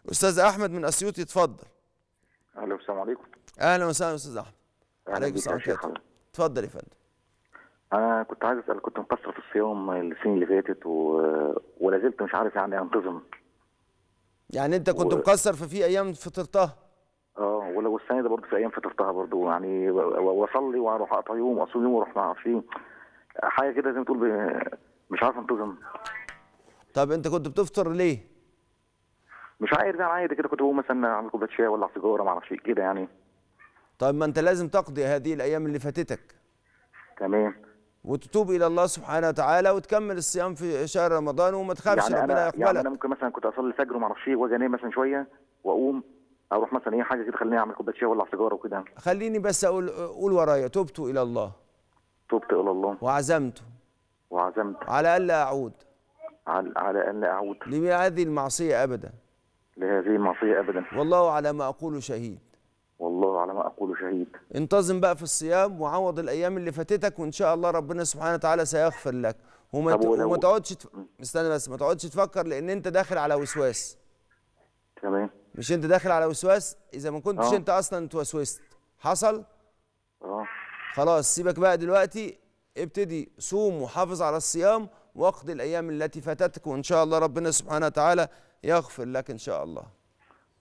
استاذ احمد من اسيوط يتفضل الو السلام عليكم اهلا وسهلا استاذ احمد أهلا عليكم بيك السلام يا شيخ ورحمة الله. اتفضل يا فندم انا كنت عايز اسال كنت مقصر في الصيام السنين اللي فاتت و... ولا زلت مش عارف يعني انتظم يعني انت كنت و- مقصر ففي ايام فطرتها اه ولو السنه دي برضه في ايام فطرتها برضه يعني و- و- واصلي واروح اقطع يوم واصوم يوم واروح ما اعرفش ايه حاجه كده زي ما تقول ب... مش عارف انتظم طب انت كنت بتفطر ليه مش عارف يعني عادي كده كنت بقوم مثلا اعمل كوبايه شاي ولا سيجاره ما اعرفش إيه كده يعني طيب ما انت لازم تقضي هذه الايام اللي فاتتك تمام وتتوب الى الله سبحانه وتعالى وتكمل الصيام في شهر رمضان وما تخافش يعني ربنا انا يعني انا يقبلك ممكن مثلا كنت اصلي الفجر وما اعرفش ايه واجي انام مثلا شويه واقوم اروح مثلا ايه حاجه كده خليني اعمل كوبايه شاي ولا سيجاره وكده خليني بس اقول قول ورايا تبت الى الله تبت الى الله وعزمت وعزمت على الا اعود على على ان لا اعود لهذه المعصيه ابدا لهذه المعصيه ابدا والله على ما اقول شهيد والله على ما اقول شهيد انتظم بقى في الصيام وعوض الايام اللي فاتتك وان شاء الله ربنا سبحانه وتعالى سيغفر لك وما طب ت... ولو- وما تقعدش تف... استنى بس ما تقعدش تفكر لان انت داخل على وسواس تمام مش انت داخل على وسواس اذا ما كنتش اه. انت اصلا توسوست حصل اه خلاص سيبك بقى دلوقتي ابتدي صوم وحافظ على الصيام واقضي الايام التي فاتتك وان شاء الله ربنا سبحانه وتعالى يغفر لك ان شاء الله